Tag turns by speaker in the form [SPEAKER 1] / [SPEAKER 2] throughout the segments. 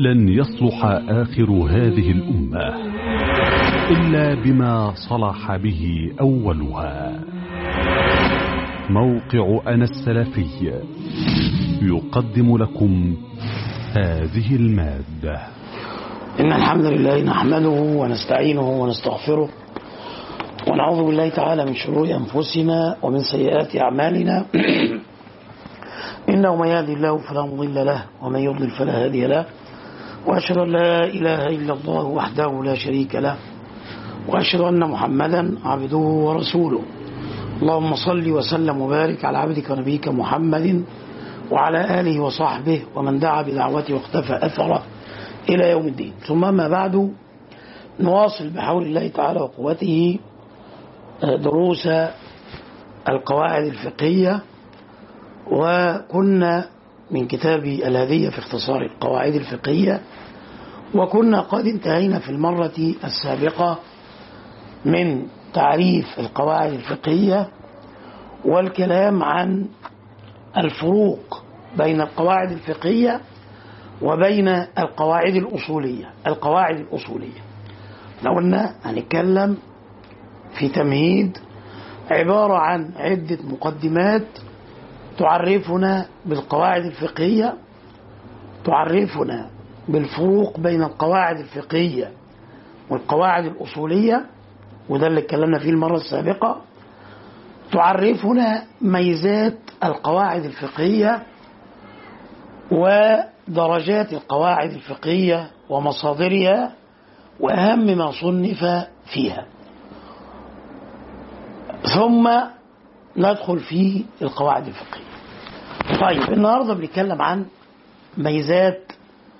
[SPEAKER 1] لن يصلح آخر هذه الأمة إلا بما صلح به أولها موقع أنا السلفي يقدم لكم هذه المادة
[SPEAKER 2] إن الحمد لله نحمده ونستعينه ونستغفره ونعوذ بالله تعالى من شرور أنفسنا ومن سيئات أعمالنا إنه من يهدي الله فلا مضل له ومن يضلل فلا هادي له وأشهد أن لا إله إلا الله وحده لا شريك له وأشهد أن محمدا عبده ورسوله اللهم صل وسلم وبارك على عبدك ونبيك محمد وعلى آله وصحبه ومن دعا بدعوته واختفى أثره إلى يوم الدين ثم ما بعد نواصل بحول الله تعالى وقوته دروس القواعد الفقهية وكنا من كتاب الهدية في اختصار القواعد الفقهية وكنا قد انتهينا في المرة السابقة من تعريف القواعد الفقهية والكلام عن الفروق بين القواعد الفقهية وبين القواعد الأصولية القواعد الأصولية لو قلنا هنتكلم في تمهيد عبارة عن عدة مقدمات تعرفنا بالقواعد الفقهية تعرفنا بالفروق بين القواعد الفقهية والقواعد الأصولية وده اللي اتكلمنا فيه المرة السابقة تعرفنا ميزات القواعد الفقهية ودرجات القواعد الفقهية ومصادرها وأهم ما صنف فيها ثم ندخل في القواعد الفقهية طيب النهاردة بنتكلم عن ميزات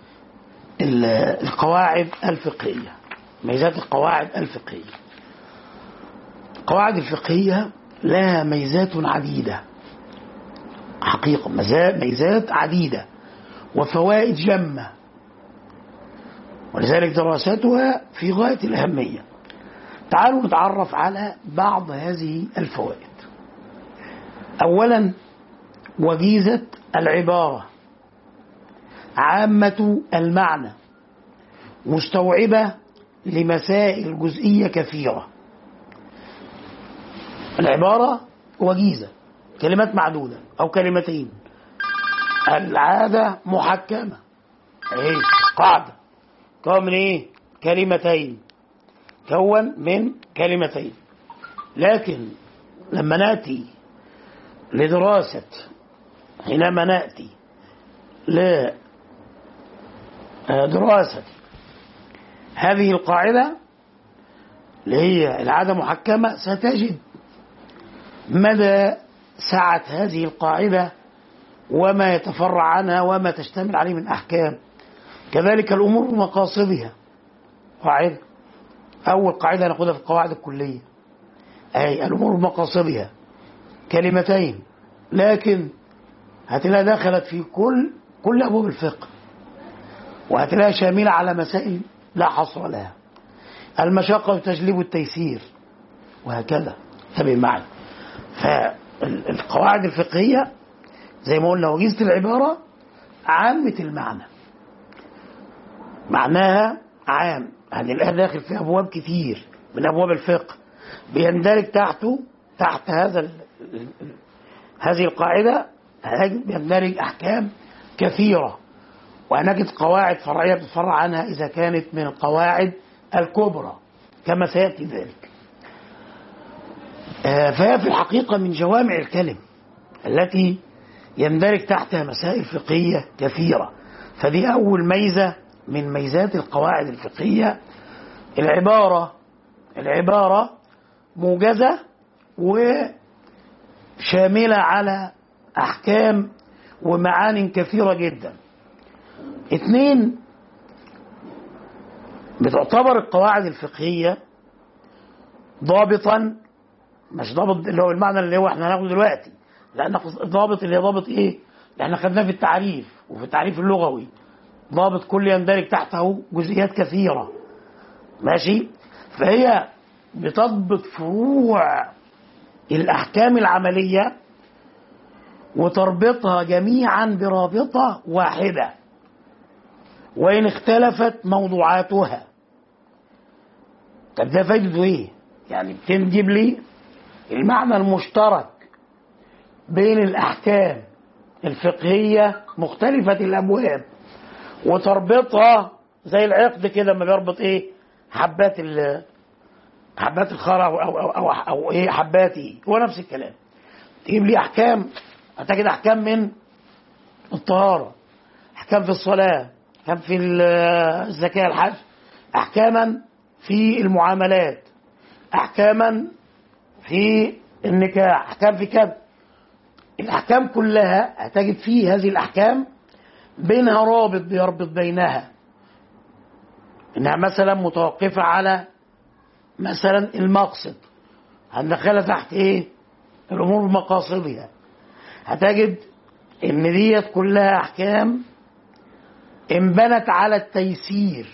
[SPEAKER 2] القواعد الفقهية ميزات القواعد الفقهية القواعد الفقهية لها ميزات عديدة حقيقة ميزات عديدة وفوائد جمة ولذلك دراستها في غاية الأهمية تعالوا نتعرف على بعض هذه الفوائد أولا وجيزة العبارة عامة المعنى مستوعبة لمسائل جزئية كثيرة العبارة وجيزة كلمات معدودة أو كلمتين العادة محكمة ايه قاعدة كون من ايه كلمتين كون من كلمتين لكن لما نأتي لدراسة حينما نأتي لدراسة هذه القاعدة اللي هي العادة محكمة ستجد مدى سعة هذه القاعدة وما يتفرع عنها وما تشتمل عليه من أحكام كذلك الأمور ومقاصدها قاعدة أول قاعدة ناخدها في القواعد الكلية أي الأمور ومقاصدها كلمتين لكن هتلاقيها دخلت في كل كل أبواب الفقه وهتلاقيها شاملة على مسائل لا حصر لها المشقة وتجلب التيسير وهكذا تبع معي فالقواعد الفقهية زي ما قلنا وجيزة العبارة عامة المعنى معناها عام يعني الآن داخل في أبواب كتير من أبواب الفقه بيندرج تحته تحت هذا هذه القاعدة بيندرج أحكام كثيرة وهنجد قواعد فرعية بتفرع عنها إذا كانت من القواعد الكبرى كما سيأتي ذلك فهي في الحقيقة من جوامع الكلم التي يندرج تحتها مسائل فقهية كثيرة فدي أول ميزة من ميزات القواعد الفقهية العبارة العبارة موجزة وشاملة على أحكام ومعان كثيرة جدا اثنين بتعتبر القواعد الفقهية ضابطا مش ضابط اللي هو المعنى اللي هو احنا هناخده دلوقتي لان ضابط اللي هي ضابط ايه؟ اللي احنا خدناه في التعريف وفي التعريف اللغوي ضابط كل يندرج تحته جزئيات كثيرة ماشي فهي بتضبط فروع الأحكام العملية وتربطها جميعا برابطة واحدة وإن اختلفت موضوعاتها طب ده فايدته إيه؟ يعني بتنجب لي المعنى المشترك بين الأحكام الفقهية مختلفة الأبواب وتربطها زي العقد كده لما بيربط إيه حبات ال حبات الخرع أو, أو, أو, أو, أو إيه حباتي هو نفس الكلام تجيب لي أحكام هتجد أحكام من الطهارة أحكام في الصلاة أحكام في الزكاة الحج أحكاما في المعاملات أحكاما في النكاح أحكام في كذا الأحكام كلها هتجد فيه هذه الأحكام بينها رابط بيربط بينها إنها مثلا متوقفة على مثلا المقصد هندخلها تحت إيه؟ الأمور بمقاصدها هتجد إن ديت كلها أحكام انبنت على التيسير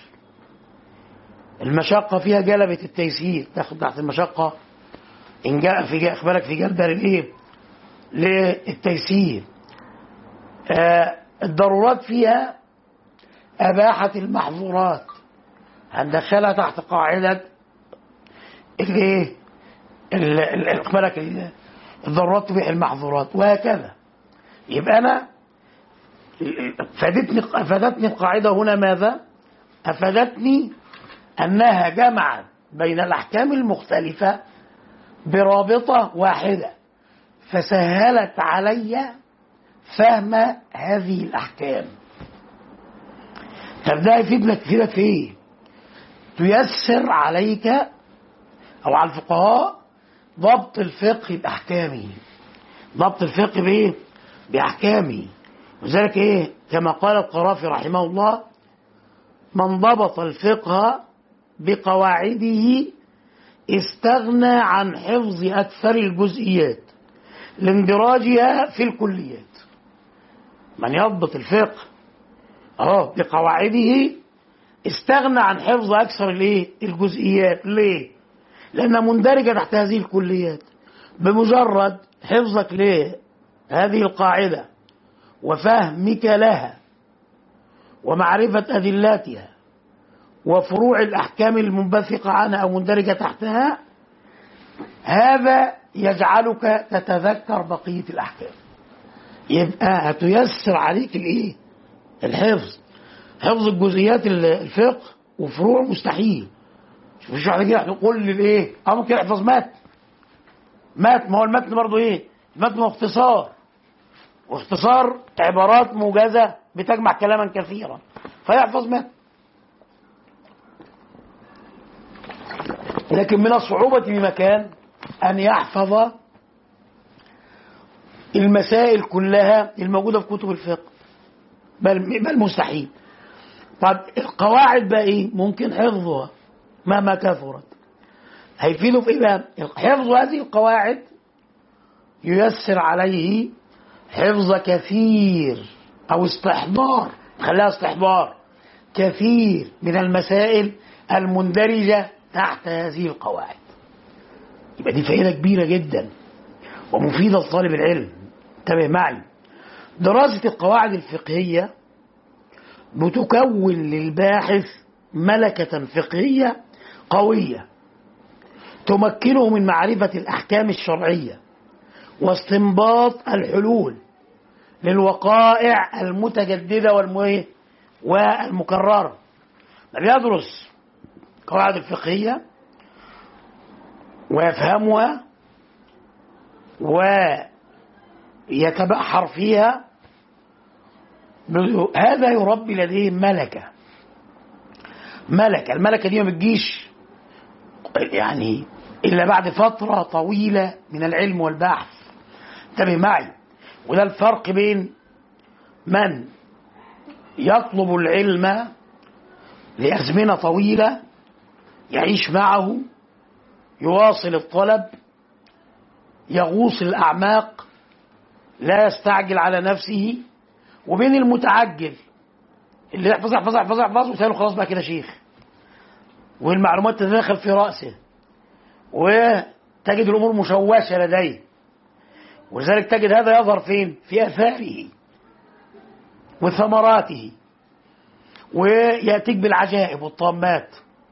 [SPEAKER 2] المشقة فيها جلبت التيسير تاخد تحت المشقة إن جاء في جاء بالك في جدر الإيه؟ للتيسير آه الضرورات فيها أباحت المحظورات هندخلها تحت قاعدة الايه بالك الضرورات تبيح المحظورات وهكذا يبقى أنا فادتني أفادتني القاعدة هنا ماذا؟ أفادتني أنها جمعت بين الأحكام المختلفة برابطة واحدة فسهلت علي فهم هذه الأحكام طب ده يفيدنا كثيرا في ايه؟ تيسر عليك أو على الفقهاء ضبط الفقه بأحكامه ضبط الفقه بإيه؟ بأحكامه وذلك إيه؟ كما قال القرافي رحمه الله من ضبط الفقه بقواعده استغنى عن حفظ أكثر الجزئيات لاندراجها في الكليات من يضبط الفقه اه بقواعده استغنى عن حفظ اكثر الايه الجزئيات ليه لانها مندرجه تحت هذه الكليات بمجرد حفظك ليه هذه القاعده وفهمك لها ومعرفه ادلاتها وفروع الاحكام المنبثقه عنها او مندرجه تحتها هذا يجعلك تتذكر بقيه الاحكام يبقى هتيسر عليك الايه الحفظ حفظ الجزئيات الفقه وفروع مستحيل مش واحد كده يقول لي الايه اه ممكن يحفظ متن متن ما هو المتن برضه ايه المتن هو اختصار واختصار عبارات موجزة بتجمع كلاما كثيرا فيحفظ متن لكن من الصعوبة بمكان أن يحفظ المسائل كلها الموجودة في كتب الفقه بل بل مستحيل طب القواعد بقى ايه ممكن حفظها مهما كثرت هيفيده في ايه بقى حفظ هذه القواعد ييسر عليه حفظ كثير او استحضار خليها استحضار كثير من المسائل المندرجة تحت هذه القواعد يبقى دي فائدة كبيرة جدا ومفيدة لطالب العلم انتبه معي دراسة القواعد الفقهية بتكون للباحث ملكة فقهية قوية تمكنه من معرفة الأحكام الشرعية واستنباط الحلول للوقائع المتجددة والمكررة بيدرس القواعد الفقهية ويفهمها ويتبحر فيها هذا يربي لديه ملكة ملكة الملكة دي ما بتجيش يعني إلا بعد فترة طويلة من العلم والبحث انتبه معي وده الفرق بين من يطلب العلم لأزمنة طويلة يعيش معه يواصل الطلب يغوص الأعماق لا يستعجل على نفسه وبين المتعجل اللي يحفظ يحفظ يحفظ يحفظ وتاني خلاص بقى كده شيخ والمعلومات تتداخل في رأسه وتجد الأمور مشوشة لديه ولذلك تجد هذا يظهر فين؟ في آثاره وثمراته ويأتيك بالعجائب والطامات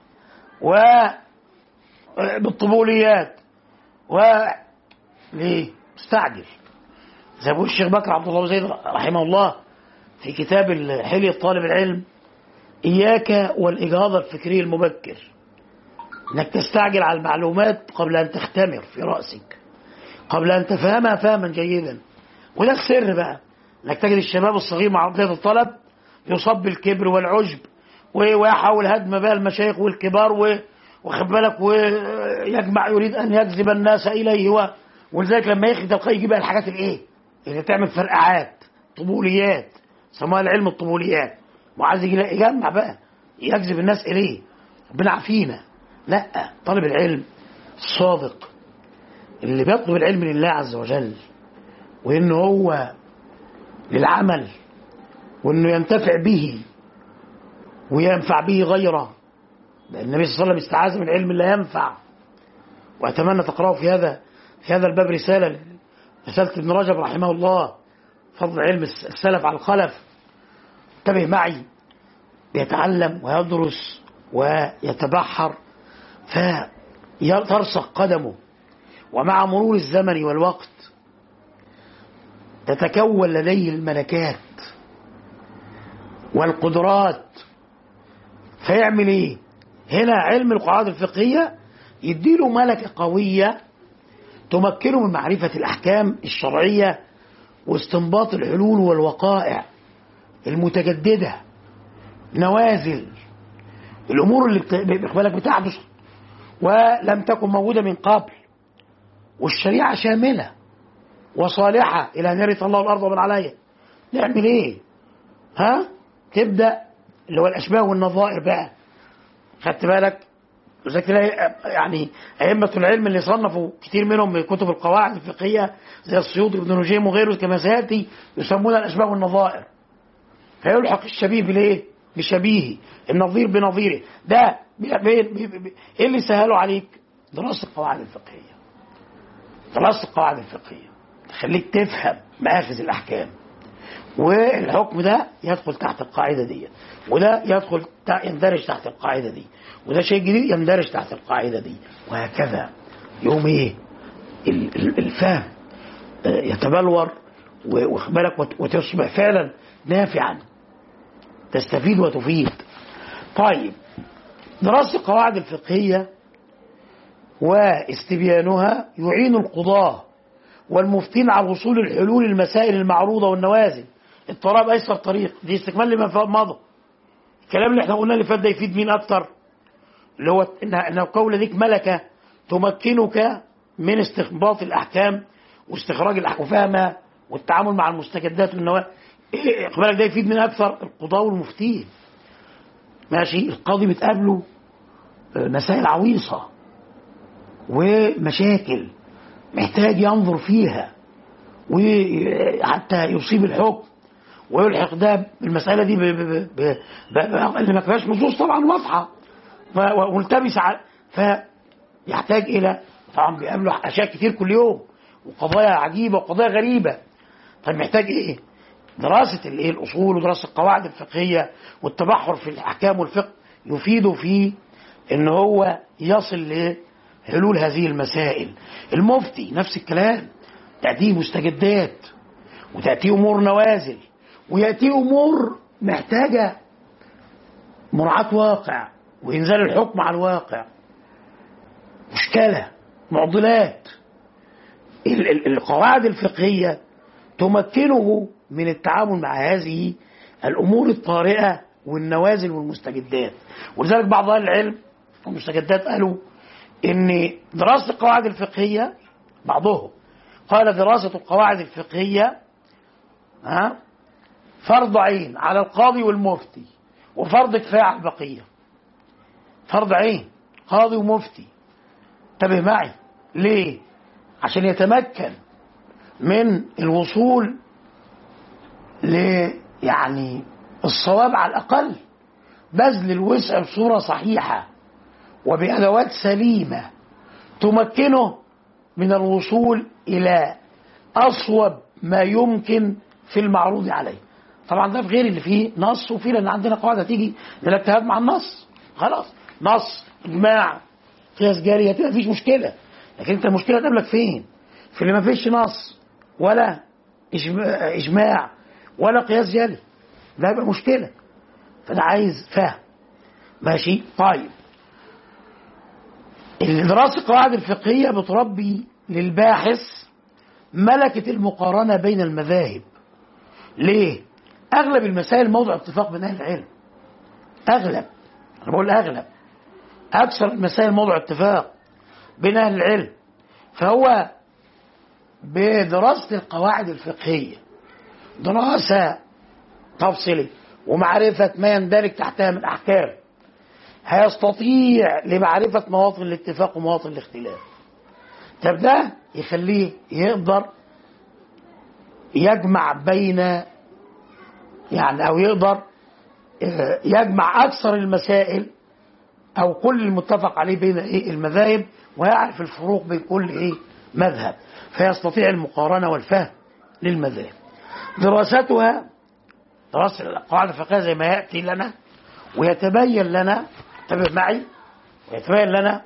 [SPEAKER 2] وبالطبوليات و ليه؟ مستعجل زي ما بيقول الشيخ بكر عبد الله زيد رحمه الله في كتاب حلية طالب العلم إياك والإجهاض الفكري المبكر انك تستعجل على المعلومات قبل ان تختمر في راسك قبل ان تفهمها فهما جيدا وده السر بقى انك تجد الشباب الصغير مع عقليه الطلب يصاب بالكبر والعجب ويحاول هدم بقى المشايخ والكبار واخد بالك ويجمع يريد ان يجذب الناس اليه و... ولذلك لما يخرج تلقاه يجيب بقى الحاجات الايه؟ اللي تعمل فرقعات طبوليات سموها العلم الطبوليات وعايز يجمع بقى يجذب الناس اليه ربنا عافينا لا طالب العلم الصادق اللي بيطلب العلم لله عز وجل وانه هو للعمل وانه ينتفع به وينفع به غيره لان النبي صلى الله عليه وسلم استعاذ من علم لا ينفع واتمنى تقراه في هذا في هذا الباب رساله رساله ابن رجب رحمه الله فضل علم السلف على الخلف انتبه معي بيتعلم ويدرس ويتبحر فترسخ قدمه ومع مرور الزمن والوقت تتكون لديه الملكات والقدرات فيعمل ايه هنا علم القواعد الفقهية يديله ملكة قوية تمكنه من معرفة الأحكام الشرعية واستنباط الحلول والوقائع المتجددة نوازل الأمور اللي بالك بتحدث ولم تكن موجودة من قبل والشريعة شاملة وصالحة إلى أن يرث الله الأرض ومن عليها نعمل إيه؟ ها؟ تبدأ اللي هو الأشباه والنظائر بقى خدت بالك؟ وزي تلاقي يعني أئمة العلم اللي صنفوا كتير منهم من كتب القواعد الفقهية زي السيوطي وابن نجيم وغيره كما سيأتي يسمونها الأشباه والنظائر فيلحق الشبيه بالإيه؟ بشبيهه النظير بنظيره ده بي بي بي ايه اللي سهله عليك دراسه القواعد الفقهيه دراسه القواعد الفقهيه تخليك تفهم مآخذ الاحكام والحكم ده يدخل تحت القاعده دي وده يدخل يندرج تحت القاعده دي وده شيء جديد يندرج تحت القاعده دي وهكذا يوم ايه الفهم يتبلور واخد بالك وتصبح فعلا نافعا تستفيد وتفيد طيب دراسة القواعد الفقهية واستبيانها يعين القضاة والمفتين على وصول الحلول المسائل المعروضة والنوازل الطراب أيسر طريق دي استكمال لما مضى الكلام اللي احنا قلنا اللي فات ده يفيد مين أكتر اللي هو إنها إن القول ليك ملكة تمكنك من استنباط الأحكام واستخراج الأحكام وفهمها والتعامل مع المستجدات والنوازل إيه إقبالك ده يفيد من أكثر القضاة والمفتين ماشي القاضي بتقابله مسائل عويصة ومشاكل محتاج ينظر فيها وحتى يصيب الحكم ويلحق ده بالمسألة دي ب ب ب ب ب اللي ما فيهاش نصوص طبعا واضحة وملتبسة فيحتاج إلى طبعا بيقابله أشياء كتير كل يوم وقضايا عجيبة وقضايا غريبة طيب محتاج إيه؟ دراسة الايه الأصول ودراسة القواعد الفقهية والتبحر في الأحكام والفقه يفيده في إن هو يصل لحلول هذه المسائل المفتي نفس الكلام تأتيه مستجدات وتأتيه أمور نوازل ويأتيه أمور محتاجة مراعاة واقع وإنزال الحكم على الواقع مشكلة معضلات القواعد الفقهية تمكنه من التعامل مع هذه الامور الطارئه والنوازل والمستجدات ولذلك بعض اهل العلم والمستجدات قالوا ان دراسه القواعد الفقهيه بعضهم قال دراسه القواعد الفقهيه ها فرض عين على القاضي والمفتي وفرض كفايه على البقيه فرض عين قاضي ومفتي انتبه معي ليه عشان يتمكن من الوصول ل يعني الصواب على الأقل بذل الوسع بصورة صحيحة وبأدوات سليمة تمكنه من الوصول إلى أصوب ما يمكن في المعروض عليه طبعا ده في غير اللي فيه نص وفيه لان عندنا قاعده تيجي للاجتهاد مع النص خلاص نص اجماع قياس جاري هتبقى مفيش مشكله لكن انت المشكله تقابلك فين؟ في اللي ما فيش نص ولا إجماع- اجماع ولا قياس جاري ده يبقى مشكله فده عايز فهم ماشي طيب دراسة القواعد الفقهية بتربي للباحث ملكة المقارنة بين المذاهب ليه؟ أغلب المسائل موضع اتفاق بين أهل العلم أغلب أنا بقول أغلب أكثر المسائل موضع اتفاق بين أهل العلم فهو بدراسة القواعد الفقهية دراسة تفصيلية ومعرفة ما يندرج تحتها من أحكام هيستطيع لمعرفة مواطن الاتفاق ومواطن الاختلاف طب ده يخليه يقدر يجمع بين يعني أو يقدر آه، يجمع أكثر المسائل أو كل المتفق عليه بين إيه المذاهب ويعرف الفروق بين كل إيه مذهب فيستطيع المقارنة والفهم للمذاهب دراستها دراسة القواعد الفقهية زي ما يأتي لنا ويتبين لنا انتبه معي ويتبين لنا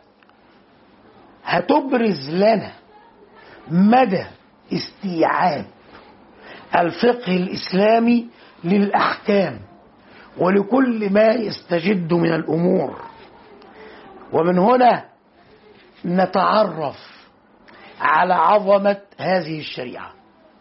[SPEAKER 2] هتبرز لنا مدى استيعاب الفقه الإسلامي للأحكام ولكل ما يستجد من الأمور ومن هنا نتعرف على عظمة هذه الشريعة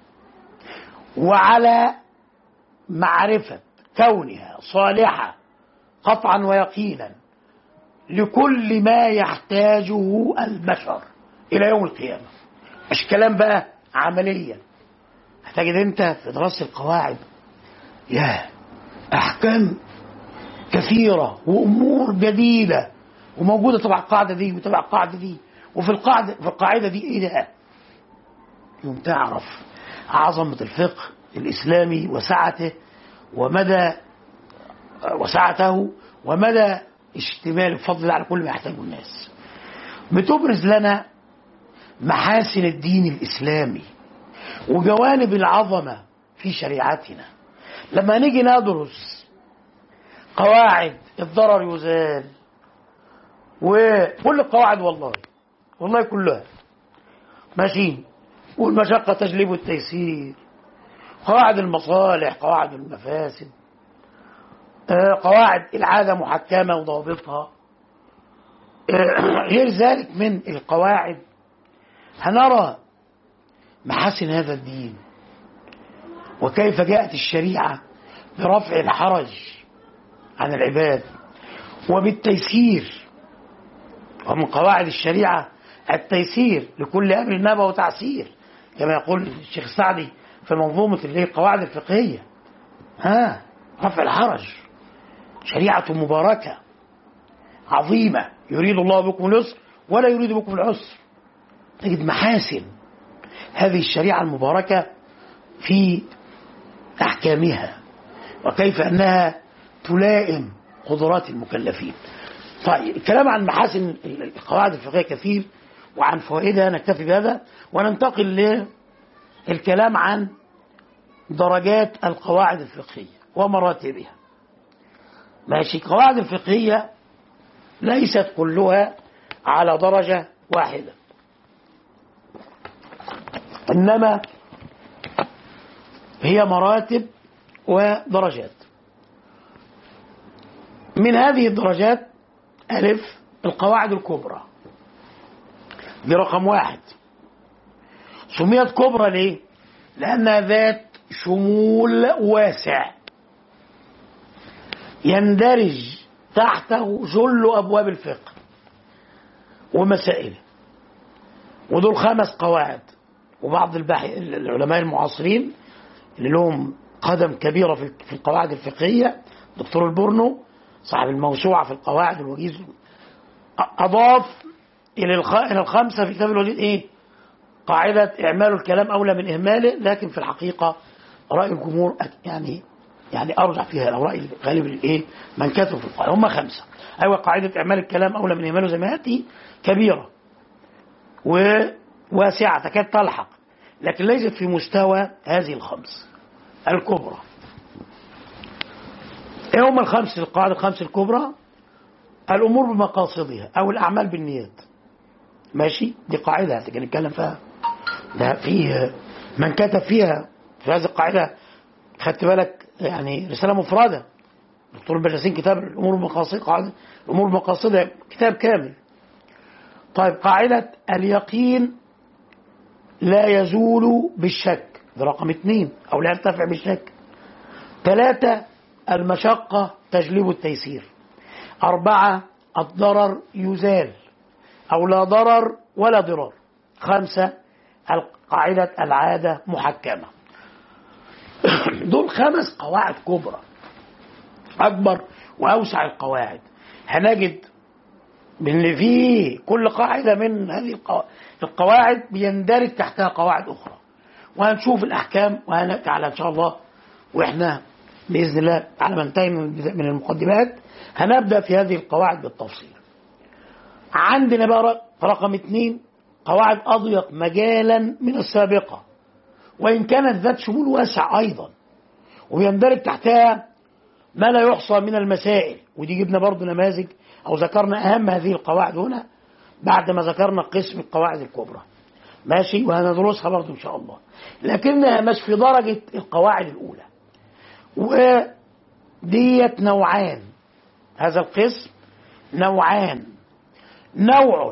[SPEAKER 2] وعلى معرفة كونها صالحة قطعا ويقينا لكل ما يحتاجه البشر إلى يوم القيامة مش كلام بقى عمليا هتجد أنت في دراسة القواعد يا أحكام كثيرة وأمور جديدة وموجودة تبع القاعدة دي وتبع القاعدة دي وفي القاعدة في القاعدة دي إيه ده؟ يوم تعرف عظمة الفقه الإسلامي وسعته ومدى وسعته ومدى اشتمال الفضل على كل ما يحتاجه الناس بتبرز لنا محاسن الدين الإسلامي وجوانب العظمة في شريعتنا لما نيجي ندرس قواعد الضرر يزال وكل القواعد والله والله كلها ماشي والمشقة تجلب التيسير قواعد المصالح قواعد المفاسد آه، قواعد العادة محكمة وضوابطها آه، غير ذلك من القواعد هنرى محاسن هذا الدين وكيف جاءت الشريعة برفع الحرج عن العباد وبالتيسير ومن قواعد الشريعة التيسير لكل أمر نبى وتعسير كما يقول الشيخ السعدي في منظومة اللي هي القواعد الفقهية ها رفع الحرج شريعة مباركة عظيمة يريد الله بكم اليسر ولا يريد بكم العسر تجد محاسن هذه الشريعة المباركة في أحكامها وكيف أنها تلائم قدرات المكلفين طيب الكلام عن محاسن القواعد الفقهية كثير وعن فوائدها نكتفي بهذا وننتقل للكلام عن درجات القواعد الفقهية ومراتبها ماشي القواعد الفقهية ليست كلها على درجة واحدة إنما هي مراتب ودرجات من هذه الدرجات ألف القواعد الكبرى دي رقم واحد سميت كبرى ليه؟ لأنها ذات شمول واسع يندرج تحته جل أبواب الفقه ومسائله ودول خمس قواعد وبعض الباحث العلماء المعاصرين اللي لهم قدم كبيرة في في القواعد الفقهية دكتور البرنو صاحب الموسوعة في القواعد الوجيز أضاف إلى الخ- إلى الخمسة في كتاب الوجيز إيه؟ قاعدة إعمال الكلام أولى من إهماله لكن في الحقيقة رأي الجمهور أك- يعني يعني أرجع فيها أو رأي غالب الإيه؟ من كتبوا في القاعدة هم خمسة أيوة قاعدة إعمال الكلام أولى من إهماله زي ما يأتي كبيرة وواسعة تكاد تلحق لكن ليست في مستوى هذه الخمس الكبرى ايه هم الخمس القواعد الخمس الكبرى الامور بمقاصدها او الاعمال بالنيات ماشي دي قاعده هتيجي نتكلم فيها ده في من كتب فيها في هذه القاعده خدت بالك يعني رساله مفرده دكتور البلاسين كتاب الامور بمقاصد قاعده الامور بمقاصدها كتاب كامل طيب قاعده اليقين لا يزول بالشك ده رقم اثنين او لا يرتفع بالشك ثلاثة المشقة تجلب التيسير أربعة الضرر يزال أو لا ضرر ولا ضرار خمسة قاعدة العادة محكمة دول خمس قواعد كبرى أكبر وأوسع القواعد هنجد ان في كل قاعدة من هذه القوا- القواعد بيندرج تحتها قواعد أخرى وهنشوف الأحكام وهنأتي على إن شاء الله وإحنا بإذن الله على ما ننتهي من من المقدمات هنبدأ في هذه القواعد بالتفصيل عندنا بقى رقم اثنين قواعد أضيق مجالا من السابقة وإن كانت ذات شمول واسع أيضا ويندرج تحتها ما لا يحصى من المسائل ودي جبنا برضو نماذج أو ذكرنا أهم هذه القواعد هنا بعد ما ذكرنا قسم القواعد الكبرى ماشي وهندرسها برضو إن شاء الله لكنها مش في درجة القواعد الأولى وديت نوعان هذا القسم نوعان نوع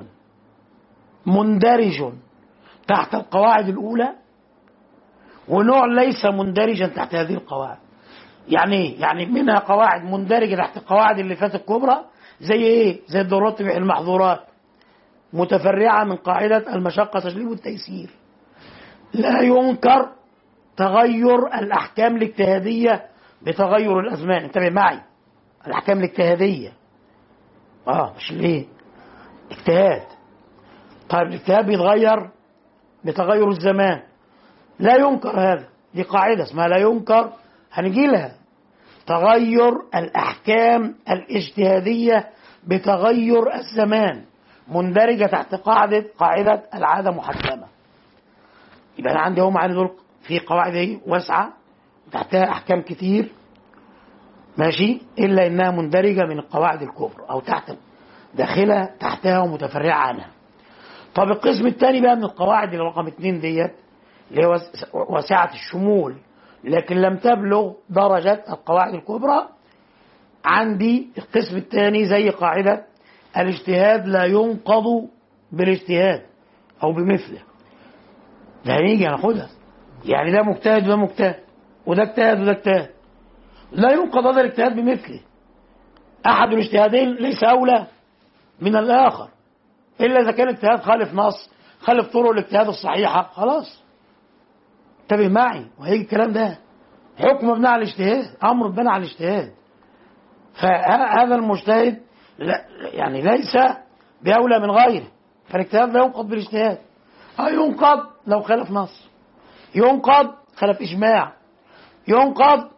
[SPEAKER 2] مندرج تحت القواعد الأولى ونوع ليس مندرجا تحت هذه القواعد يعني ايه؟ يعني منها قواعد مندرجة تحت القواعد اللي فاتت الكبرى زي ايه؟ زي الضرورات المحظورات متفرعة من قاعدة المشقة تجلب التيسير لا ينكر تغير الأحكام الاجتهادية بتغير الأزمان انتبه معي الأحكام الاجتهادية اه مش الايه اجتهاد طيب الاجتهاد بيتغير بتغير الزمان لا ينكر هذا دي قاعدة اسمها لا ينكر هنجي لها تغير الأحكام الاجتهادية بتغير الزمان مندرجة تحت قاعدة قاعدة العادة محكمة يبقى أنا عندي هم عندي دول في قواعد اهي واسعة وتحتها أحكام كتير ماشي إلا إنها مندرجة من القواعد الكبرى أو تحت داخلة تحتها ومتفرعة عنها طب القسم الثاني بقى من القواعد اللي رقم اتنين ديت اللي هي وس- واسعة الشمول لكن لم تبلغ درجة القواعد الكبرى عندي القسم الثاني زي قاعدة الاجتهاد لا ينقض بالاجتهاد أو بمثله ده هنيجي هناخدها يعني ده مجتهد وده مجتهد وده اجتهد وده اجتهد لا ينقض هذا الاجتهاد بمثله أحد الاجتهادين ليس أولى من الآخر إلا إذا كان اجتهاد خالف نص خالف طرق الاجتهاد الصحيحة خلاص انتبه معي وهيجي الكلام ده حكم مبني على الاجتهاد أمر مبني على الاجتهاد فهذا المجتهد لا يعني ليس بأولى من غيره فالاجتهاد لا ينقض بالاجتهاد أو ينقض لو خالف نص ينقض خالف إجماع ينقض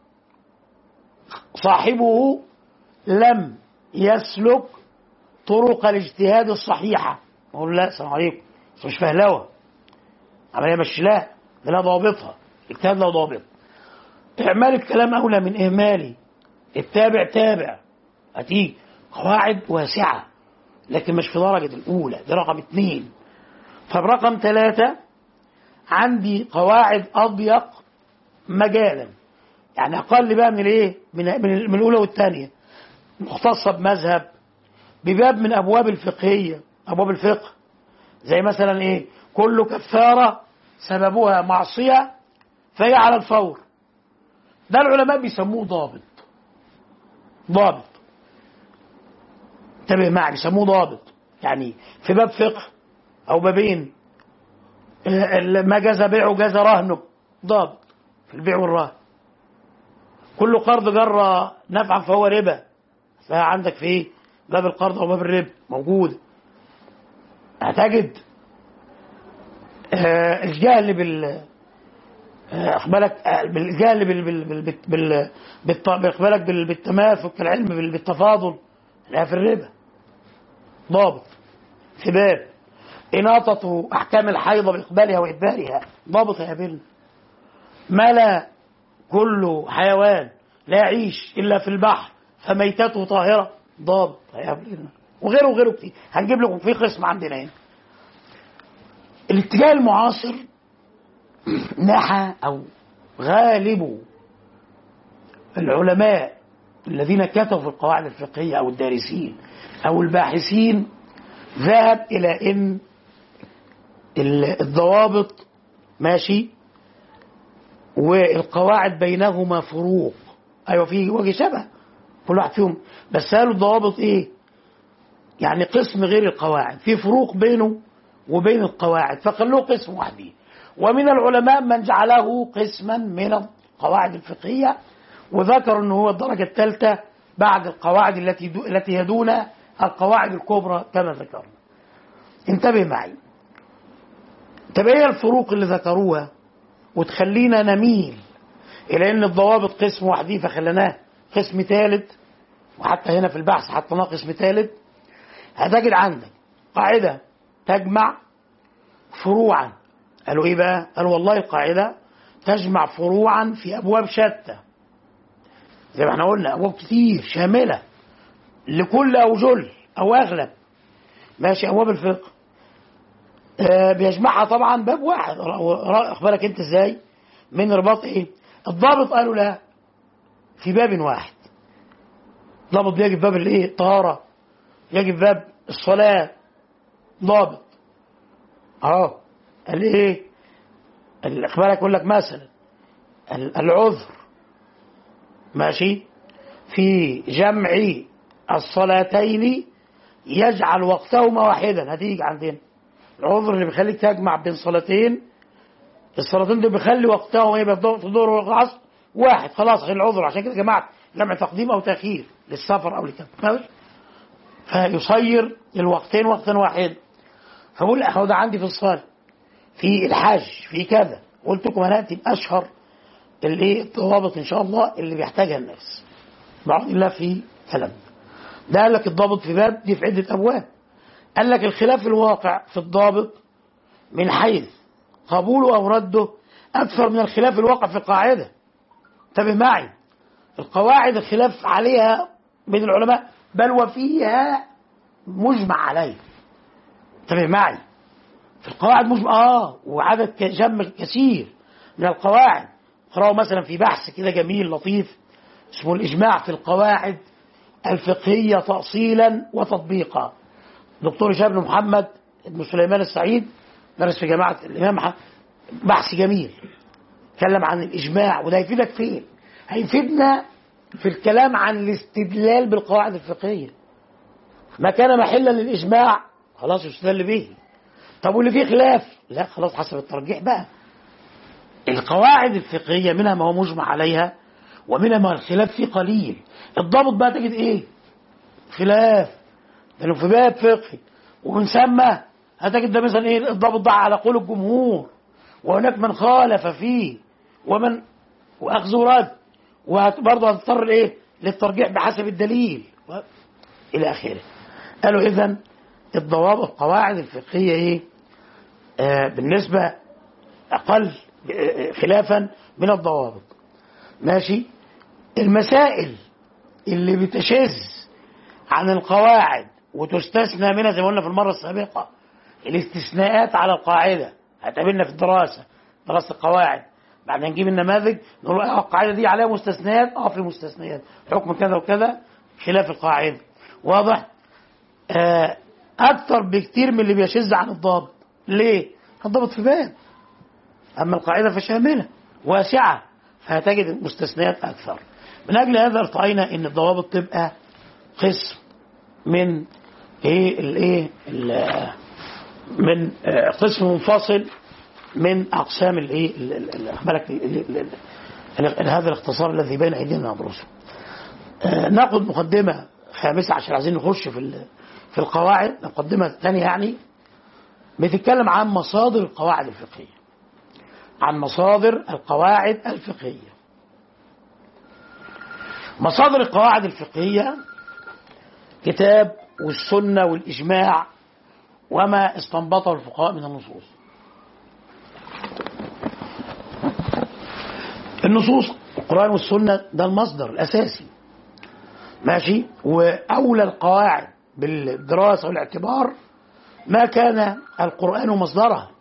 [SPEAKER 2] صاحبه لم يسلك طرق الاجتهاد الصحيحة أقول لا السلام عليكم بس مش فهلوة عملية مش لا ده لا ضابطها اجتهاد لا ضابط إعمال الكلام أولى من إهماله التابع تابع هتيجي قواعد واسعة لكن مش في درجة الأولى ده رقم اثنين طب رقم ثلاثة عندي قواعد أضيق مجالا يعني أقل بقى من الإيه؟ من من من الأولى والثانية مختصة بمذهب بباب من أبواب الفقهية أبواب الفقه زي مثلا إيه؟ كل كفارة سببها معصية فهي على الفور ده العلماء بيسموه ضابط ضابط انتبه معي بيسموه ضابط يعني في باب فقه او بابين ال- ما جاز بيعه جاز رهنه ضابط في البيع والرهن كل قرض جر نفعا فهو ربا فعندك في ايه باب القرض او باب الربا موجود هتجد آه، الجهل بال آه، اخبالك آه، بالجهل بال بال بال بال بال بالت- اخبالك بال- بالتماثل العلم بال- بالتفاضل لا في الربا ضابط في باب إناطة أحكام الحيض بإقبالها وإدبارها ضابط يا بل ما لا كل حيوان لا يعيش إلا في البحر فميتته طاهرة ضابط وغيره وغيره كتير هنجيب لكم في قسم عندنا هنا الاتجاه المعاصر نحى أو غالب العلماء الذين كتبوا في القواعد الفقهية أو الدارسين أو الباحثين ذهب إلى أن الضوابط ماشي والقواعد بينهما فروق أيوة في وجه شبه كل واحد فيهم بس قالوا الضوابط إيه يعني قسم غير القواعد في فروق بينه وبين القواعد فخلوه قسم وحده ومن العلماء من جعله قسما من القواعد الفقهية وذكر أنه هو الدرجة الثالثة بعد القواعد التي دو التي هي دون القواعد الكبرى كما ذكرنا انتبه معي طب ايه الفروق اللي ذكروها وتخلينا نميل الى ان الضوابط قسم وحده فخليناه قسم ثالث وحتى هنا في البحث حطيناه قسم ثالث هتجد عندك قاعدة تجمع فروعا قالوا ايه بقى قالوا والله القاعدة تجمع فروعا في ابواب شتى زي ما احنا قلنا ابواب كتير شاملة لكل او جل او اغلب ماشي ابواب الفقه آه بيجمعها طبعا باب واحد اخبارك انت ازاي من رباط ايه الضابط قالوا لا في باب واحد ضابط بيجي في باب الايه الطهاره يجي في باب الصلاه ضابط اهو قال ايه اخبارك يقول لك مثلا العذر ماشي في جمع الصلاتين يجعل وقتهما واحدا هتيجي عندنا العذر اللي بيخليك تجمع بين صلاتين الصلاتين دول بيخلي وقتهم ايه في الظهر والعصر واحد خلاص العذر عشان كده جماعه جمع تقديم او تاخير للسفر او لكذا فيصير الوقتين وقتا واحدا فبقول اهو ده عندي في الصلاه في الحج في كذا قلت لكم هناتي باشهر الايه الضوابط ان شاء الله اللي بيحتاجها الناس بعض الله في كلام ده قال لك الضابط في باب دي في عده ابواب قال لك الخلاف الواقع في الضابط من حيث قبوله او رده اكثر من الخلاف الواقع في القاعده انتبه معي القواعد الخلاف عليها بين العلماء بل وفيها مجمع عليه انتبه معي في القواعد مجمع اه وعدد جم كثير من القواعد اقرأوا مثلا في بحث كده جميل لطيف اسمه الإجماع في القواعد الفقهية تأصيلا وتطبيقا دكتور هشام بن محمد بن سليمان السعيد درس في جامعة الإمام بحث جميل تكلم عن الإجماع وده هيفيدك فين هيفيدنا في الكلام عن الاستدلال بالقواعد الفقهية ما كان محلا للإجماع خلاص يستدل به طب واللي فيه خلاف لا خلاص حسب الترجيح بقى القواعد الفقهية منها ما هو مجمع عليها ومنها ما الخلاف فيه قليل الضابط بقى تجد ايه خلاف لانه في باب فقهي ومن ثم هتجد ده مثلا ايه الضابط ده على قول الجمهور وهناك من خالف فيه ومن واخذ ورد وبرضه هتضطر ايه للترجيح بحسب الدليل و... الى اخره قالوا اذا الضوابط القواعد الفقهيه ايه آه بالنسبه اقل خلافا من الضوابط ماشي المسائل اللي بتشذ عن القواعد وتستثنى منها زي ما قلنا في المره السابقه الاستثناءات على القاعده هتقابلنا في الدراسه دراسه القواعد بعد نجيب النماذج نقول اه القاعده دي عليها مستثنيات اه في مستثنيات حكم كذا وكذا خلاف القاعده واضح آه اكثر بكتير من اللي بيشذ عن الضابط ليه الضابط في باب اما القاعده فشامله واسعه فهتجد المستثنيات اكثر من اجل هذا ارتأينا ان الضوابط تبقى قسم من ايه الايه من آه قسم منفصل من اقسام الايه بالك هذا الاختصار الذي بين ايدينا ندرسه آه ناخذ مقدمه خامسه عشان عايزين نخش في في القواعد مقدمه ثانيه يعني بتتكلم عن مصادر القواعد الفقهيه عن مصادر القواعد الفقهيه مصادر القواعد الفقهيه كتاب والسنه والاجماع وما استنبطه الفقهاء من النصوص النصوص القرآن والسنة ده المصدر الأساسي ماشي وأولى القواعد بالدراسة والاعتبار ما كان القرآن مصدرها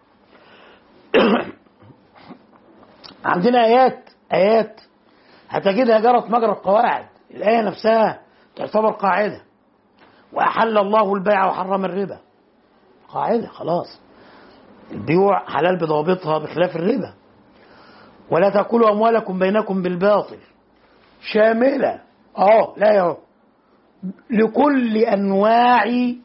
[SPEAKER 2] عندنا آيات آيات هتجدها جرت مجرى القواعد الآية نفسها تعتبر قاعدة وأحل الله البيع وحرم الربا قاعدة خلاص البيوع حلال بضوابطها بخلاف الربا ولا تأكلوا أموالكم بينكم بالباطل شاملة اه لا يا لكل أنواع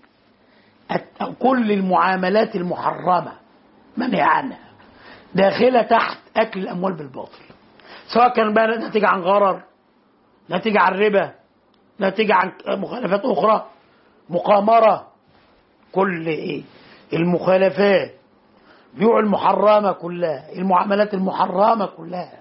[SPEAKER 2] الت- كل المعاملات المحرمة منهي عنها داخلة تحت أكل الأموال بالباطل سواء كان بقى ناتج عن غرر ناتج عن ربا ناتج عن مخالفات أخرى مقامرة كل إيه المخالفات بيوع المحرمة كلها المعاملات المحرمة كلها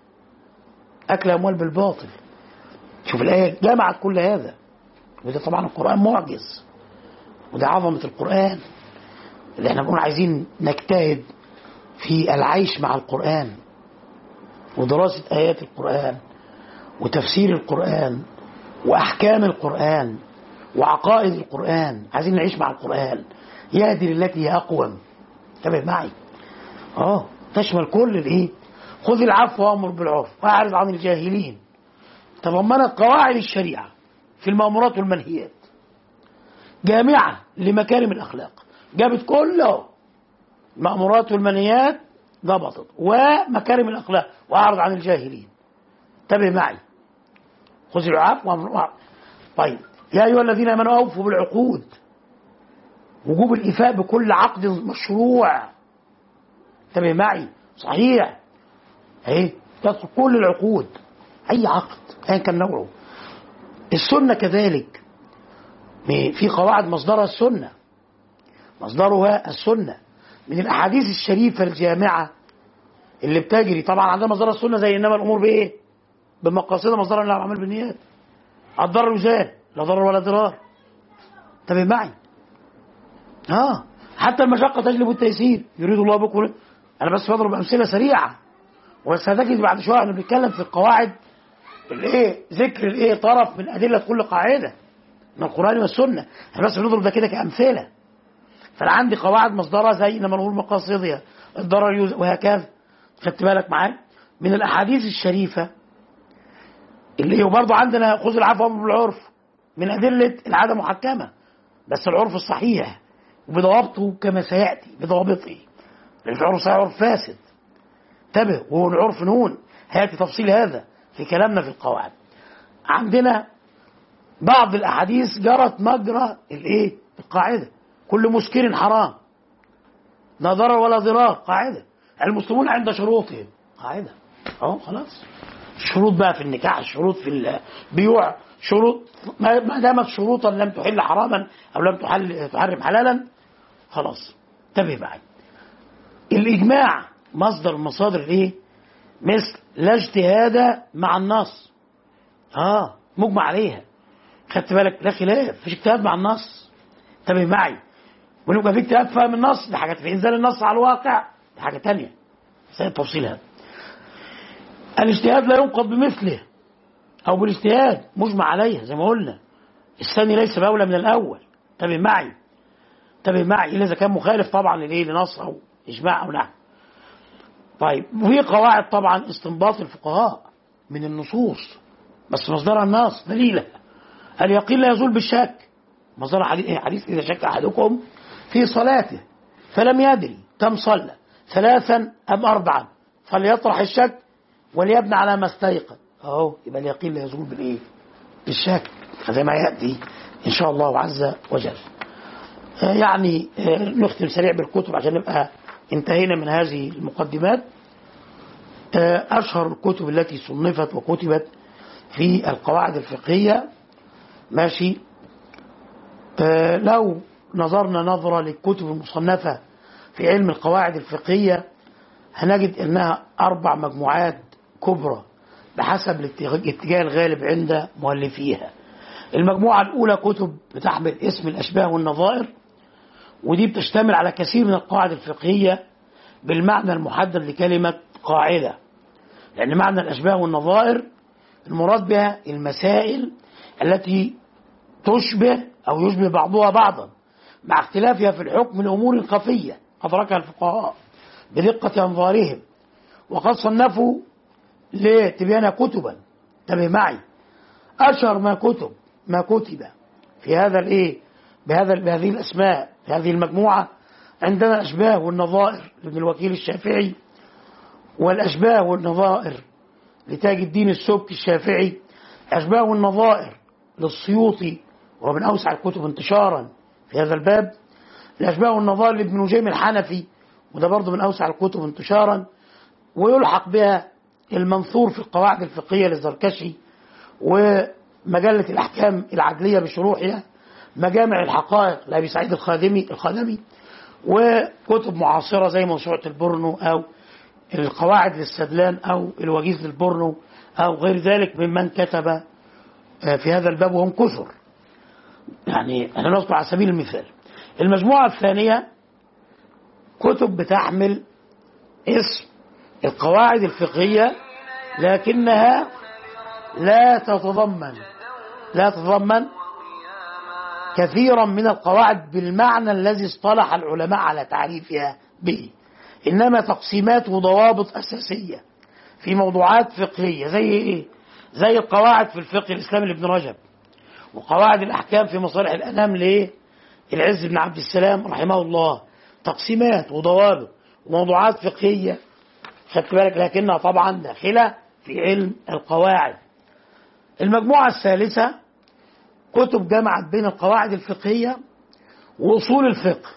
[SPEAKER 2] أكل أموال بالباطل شوف الآية جمعت كل هذا وده طبعا القرآن معجز وده عظمة القرآن اللي احنا بنقول عايزين نجتهد في العيش مع القرآن ودراسة آيات القرآن وتفسير القرآن وأحكام القرآن وعقائد القرآن عايزين نعيش مع القرآن يهدي للتي هي أقوم انتبه معي اه تشمل كل الايه خذ العفو وامر بالعرف واعرض عن الجاهلين تضمنت قواعد الشريعه في المامورات والمنهيات جامعه لمكارم الاخلاق جابت كله المامورات والمنهيات ضبطت ومكارم الاخلاق واعرض عن الجاهلين انتبه معي خذ العفو وامر بالعرف طيب يا ايها الذين امنوا اوفوا بالعقود وجوب الإيفاء بكل عقد مشروع انتبه معي صحيح اهي تدخل كل العقود أي عقد أيا كان نوعه السنة كذلك في قواعد مصدرها السنة مصدرها السنة من الأحاديث الشريفة الجامعة اللي بتجري طبعا عندنا مصدرها السنة زي إنما الأمور بإيه؟ بمقاصدها مصدرها لا عمل بالنيات الضرر يزال لا ضرر ولا ضرار انتبه معي اه حتى المشقة تجلب التيسير يريد الله بكم انا بس بضرب امثله سريعه بس هتجد بعد شويه احنا بنتكلم في القواعد الايه ذكر الايه طرف من ادله كل قاعده من القران والسنه احنا بس بنضرب ده كده كامثله فانا عندي قواعد مصدرها زي انما نقول مقاصدها الضرر يوز وهكذا خدت بالك معايا من الاحاديث الشريفه اللي هي برضه عندنا خذ العفو وامر بالعرف من ادله العاده محكمه بس العرف الصحيح وبضوابطه كما سياتي بضوابطه لان العرف صحيح عرف فاسد انتبه وهو العرف نون هياتي تفصيل هذا في كلامنا في القواعد عندنا بعض الاحاديث جرت مجرى الايه القاعده كل مسكر حرام لا ضرر ولا ضرار قاعده المسلمون عند شروطهم قاعده اهو خلاص الشروط بقى في النكاح الشروط في البيوع شروط ما دامت شروطا لم تحل حراما او لم تحل تحرم حلالا خلاص انتبه معي الاجماع مصدر من مصادر الايه مثل لا اجتهاد مع النص اه مجمع عليها خدت بالك لا خلاف مفيش اجتهاد مع النص انتبه معي ونبقى في اجتهاد فهم النص دي حاجه في انزال النص على الواقع دي حاجه تانية سيتفصيل هذا الاجتهاد لا ينقض بمثله او بالاجتهاد مجمع عليها زي ما قلنا الثاني ليس باولى من الاول انتبه معي انتبه معي الا اذا كان مخالف طبعا للايه لنص او اجماع او نحو طيب وفي قواعد طبعا استنباط الفقهاء من النصوص بس مصدرها النص دليلها اليقين لا يزول بالشك مصدر حديث ايه حديث اذا شك احدكم في صلاته فلم يدري كم صلى ثلاثا ام اربعا فليطرح الشك وليبنى على ما استيقن اهو يبقى اليقين لا يزول بالايه بالشك زي ما ياتي ان شاء الله عز وجل آه يعني آه نختم سريع بالكتب عشان نبقى انتهينا من هذه المقدمات آه اشهر الكتب التي صنفت وكتبت في القواعد الفقهيه ماشي لو نظرنا نظرة للكتب المصنفة في علم القواعد الفقهية هنجد انها اربع مجموعات كبرى بحسب الاتجاه الغالب عند مؤلفيها المجموعة الأولى كتب بتحمل اسم الأشباه والنظائر ودي بتشتمل على كثير من القواعد الفقهية بالمعنى المحدد لكلمة قاعدة لأن معنى الأشباه والنظائر المراد بها المسائل التي تشبه أو يشبه بعضها بعضا مع اختلافها في الحكم لأمور خفية أدركها الفقهاء بدقة أنظارهم وقد صنفوا لتبيان كتبا انتبه معي أشهر ما كتب ما كتب في هذا الإيه بهذا بهذه الأسماء في هذه المجموعة عندنا الأشباه والنظائر لابن الوكيل الشافعي والأشباه والنظائر لتاج الدين السبكي الشافعي أشباه والنظائر للسيوطي وهو من أوسع الكتب انتشارا في هذا الباب الأشباه والنظائر لابن نجيم الحنفي وده برضه من أوسع الكتب انتشارا ويلحق بها المنثور في القواعد الفقهية للزركشي ومجلة الأحكام العدلية بشروحها مجامع الحقائق لأبي سعيد الخادمي الخادمي وكتب معاصرة زي موسوعة البورنو أو القواعد للسدلان أو الوجيز للبورنو أو غير ذلك ممن كتب في هذا الباب وهم كثر يعني احنا نذكر على سبيل المثال المجموعة الثانية كتب بتحمل اسم القواعد الفقهية لكنها لا تتضمن لا تتضمن كثيرا من القواعد بالمعنى الذي اصطلح العلماء على تعريفها به إنما تقسيمات وضوابط أساسية في موضوعات فقهية زي إيه؟ زي القواعد في الفقه الإسلامي لابن رجب وقواعد الأحكام في مصالح الأنام ليه العز بن عبد السلام رحمه الله تقسيمات وضوابط وموضوعات فقهية خدت بالك لكنها طبعا داخلة في علم القواعد المجموعة الثالثة كتب جمعت بين القواعد الفقهية وأصول الفقه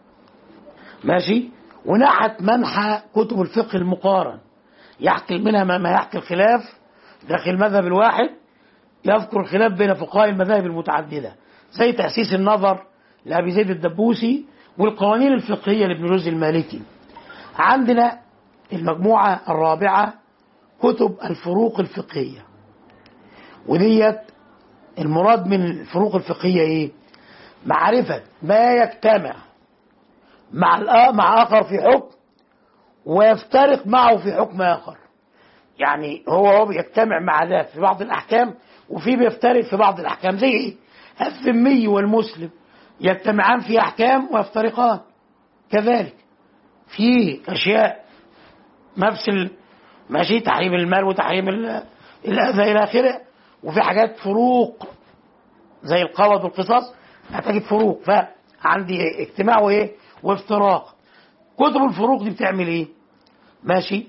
[SPEAKER 2] ماشي ونحت منحى كتب الفقه المقارن يحكي منها ما يحكي الخلاف داخل المذهب الواحد يذكر الخلاف بين فقهاء المذاهب المتعددة زي تأسيس النظر لأبي زيد الدبوسي والقوانين الفقهية لابن رشد المالكي عندنا المجموعة الرابعة كتب الفروق الفقهية وديت المراد من الفروق الفقهية ايه معرفة ما يجتمع مع مع آخر في حكم ويفترق معه في حكم آخر يعني هو هو بيجتمع مع ذات في بعض الأحكام وفي بيفترق في بعض الأحكام زي ايه الذمي والمسلم يجتمعان في أحكام ويفترقان كذلك في أشياء نفس ماشي تحريم المال وتحريم الأذى إلى آخره وفي حاجات فروق زي القوض والقصاص هتجد فروق فعندي اجتماع وايه وافتراق كتب الفروق دي بتعمل ايه ماشي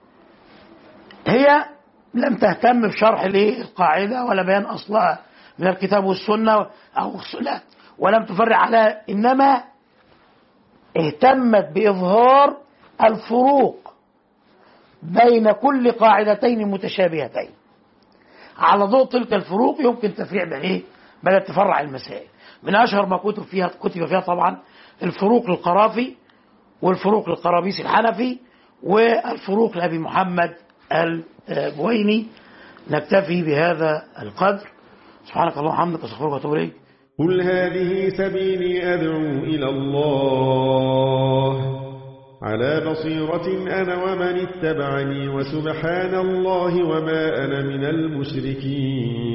[SPEAKER 2] هي لم تهتم بشرح الايه القاعده ولا بيان اصلها من الكتاب والسنه او لا ولم تفرع على انما اهتمت باظهار الفروق بين كل قاعدتين متشابهتين على ضوء تلك الفروق يمكن تفريع بايه بدأت تفرع المسائل من اشهر ما كتب فيها كتب فيها طبعا الفروق للقرافي والفروق للقرابيس الحنفي والفروق لابي محمد البويني نكتفي بهذا القدر سبحانك اللهم وبحمدك استغفرك واتوب اليك
[SPEAKER 3] قل هذه سبيلي ادعو الى الله على بصيرة أنا ومن اتبعني وسبحان الله وما أنا من المشركين